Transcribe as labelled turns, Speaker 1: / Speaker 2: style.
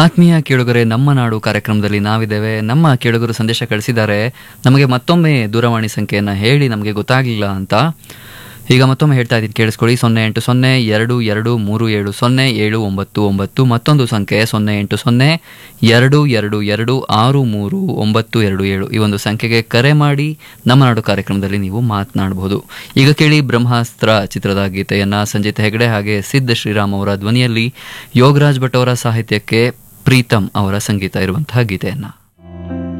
Speaker 1: ಆತ್ಮೀಯ ಕೇಳುಗರೆ ನಮ್ಮ ನಾಡು ಕಾರ್ಯಕ್ರಮದಲ್ಲಿ ನಾವಿದ್ದೇವೆ ನಮ್ಮ ಕೇಳುಗರು ಸಂದೇಶ ಕಳಿಸಿದ್ದಾರೆ ನಮಗೆ ಮತ್ತೊಮ್ಮೆ ದೂರವಾಣಿ ಸಂಖ್ಯೆಯನ್ನು ಹೇಳಿ ನಮಗೆ ಗೊತ್ತಾಗಲಿಲ್ಲ ಅಂತ ಈಗ ಮತ್ತೊಮ್ಮೆ ಹೇಳ್ತಾ ಇದ್ದೀನಿ ಕೇಳಿಸ್ಕೊಳ್ಳಿ ಸೊನ್ನೆ ಎಂಟು ಸೊನ್ನೆ ಎರಡು ಎರಡು ಮೂರು ಏಳು ಸೊನ್ನೆ ಏಳು ಒಂಬತ್ತು ಒಂಬತ್ತು ಮತ್ತೊಂದು ಸಂಖ್ಯೆ ಸೊನ್ನೆ ಎಂಟು ಸೊನ್ನೆ ಎರಡು ಎರಡು ಎರಡು ಆರು ಮೂರು ಒಂಬತ್ತು ಎರಡು ಏಳು ಈ ಒಂದು ಸಂಖ್ಯೆಗೆ ಕರೆ ಮಾಡಿ ನಮ್ಮ ನಾಡು ಕಾರ್ಯಕ್ರಮದಲ್ಲಿ ನೀವು ಮಾತನಾಡಬಹುದು ಈಗ ಕೇಳಿ ಬ್ರಹ್ಮಾಸ್ತ್ರ ಚಿತ್ರದ ಗೀತೆಯನ್ನ ಸಂಜಿತ್ ಹೆಗಡೆ ಹಾಗೆ ಸಿದ್ಧ ಶ್ರೀರಾಮ್ ಅವರ ಧ್ವನಿಯಲ್ಲಿ ಯೋಗರಾಜ್ ಭಟ್ ಅವರ ಸಾಹಿತ್ಯಕ್ಕೆ ಪ್ರೀತಮ್ ಅವರ ಸಂಗೀತ ಇರುವಂತಹ ಗೀತೆಯನ್ನ